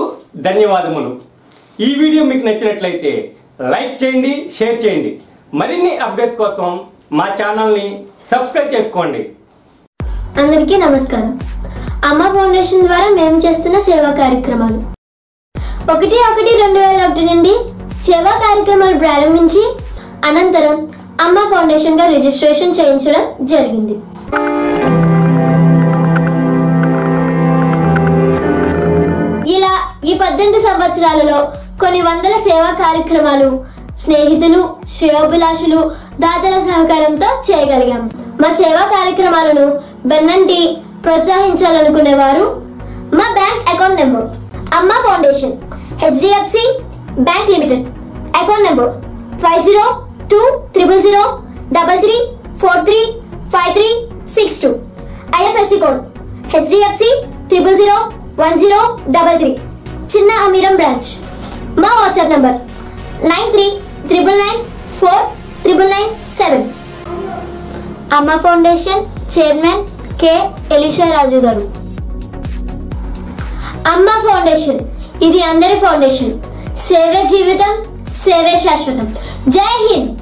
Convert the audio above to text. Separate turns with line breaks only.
ధన్యవాదములు ఈ వీడియో మీకు నచ్చినట్లయితే లైక్ చేయండి షేర్ చేయండి మరిన్ని అప్డేట్స్ కోసం మా ఛానల్ని సబ్స్క్రైబ్ చేసుకోండి
అందరికీ నమస్కారం అమ్మ ఫౌండేషన్ ద్వారా మేము చేస్తున్న సేవా కార్యక్రమాలు ఒకటి ఒకటి రెండు వేల ఒకటి నుండి సేవా కార్యక్రమాలు ప్రారంభించి అనంతరం అమ్మ ఫౌండేషన్గా రిజిస్ట్రేషన్ చేయించడం జరిగింది ఇలా ఈ పద్దెనిమిది సంవత్సరాలలో కొన్ని వందల సేవా కార్యక్రమాలు స్నేహితులు శ్రేయోభిలాషులు దాతల సహకారంతో చేయగలిగాం మా సేవా కార్యక్రమాలను బెన్నంటి ప్రోత్సహించాలనుకునేవారు మా bank account number Amma foundation HDFC bank limited account number five zero two triple zero double three four three five three six two IFSC code HDFC triple zero one zero double three చిన్న అమీరం branch మా WhatsApp number nine three triple nine four triple nine seven Amma foundation chairman K Elisha Raju గారు Amma foundation ఇది అందరి foundation సేవే జీవితం సేవే శాశ్వతం జై హింద్